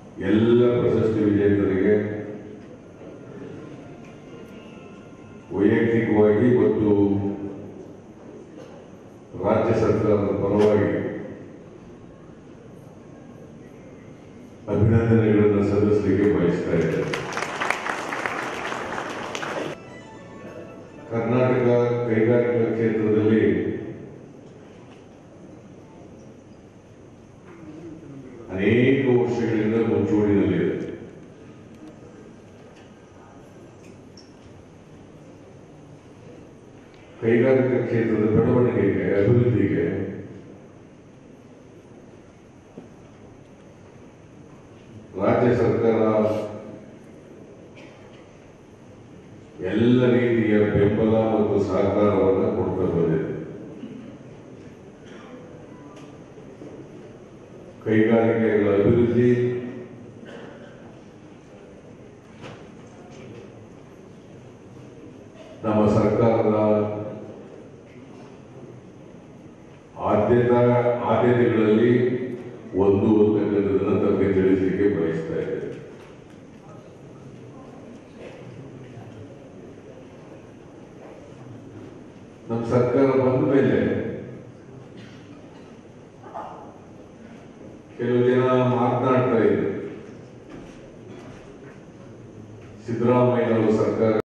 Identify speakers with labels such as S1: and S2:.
S1: ಎಲ್ಲ ಪ್ರಶಸ್ತಿ ವಿಜೇತರಿಗೆ ವೈಯಕ್ತಿಕವಾಗಿ ಮತ್ತು ರಾಜ್ಯ ಸರ್ಕಾರದ ಪರವಾಗಿ ಅಭಿನಂದನೆಗಳನ್ನು ಸಲ್ಲಿಸಲಿಕ್ಕೆ ಬಯಸ್ತಾ ಇದ್ದಾರೆ ಕರ್ನಾಟಕ ಕೈಗಾರಿಕಾ ಕ್ಷೇತ್ರದಲ್ಲಿ ಅನೇಕ ವರ್ಷಗಳಿಂದ ಮುಂಚೂಣಿನಲ್ಲಿದೆ ಕೈಗಾರಿಕಾ ಕ್ಷೇತ್ರದ ಬೆಳವಣಿಗೆಗೆ ಅಭಿವೃದ್ಧಿಗೆ ರಾಜ್ಯ ಸರ್ಕಾರ ಎಲ್ಲ ರೀತಿಯ ಬೆಂಬಲ ಮತ್ತು ಸಹಕಾರವನ್ನು ಕೊಡ್ತಾ ಬಂದಿದೆ ಕೈಗಾರಿಕೆಗಳ ಅಭಿವೃದ್ಧಿ ನಮ್ಮ ಸರ್ಕಾರದ ಆದ್ಯತಾ ಆದ್ಯತೆಗಳಲ್ಲಿ ಒಂದು ಅಂತಕ್ಕಂಥದ್ದನ್ನು ತಮಗೆ ತಿಳಿಸಲಿಕ್ಕೆ ಬಯಸ್ತಾ ಇದ್ದೇನೆ ನಮ್ಮ ಸರ್ಕಾರ ಬಂದ ಮೇಲೆ ಕೆಲವು ಜನ ಮಾತನಾಡ್ತಾ ಇದ್ರು ಸಿದ್ದರಾಮಯ್ಯನವರು ಸರ್ಕಾರ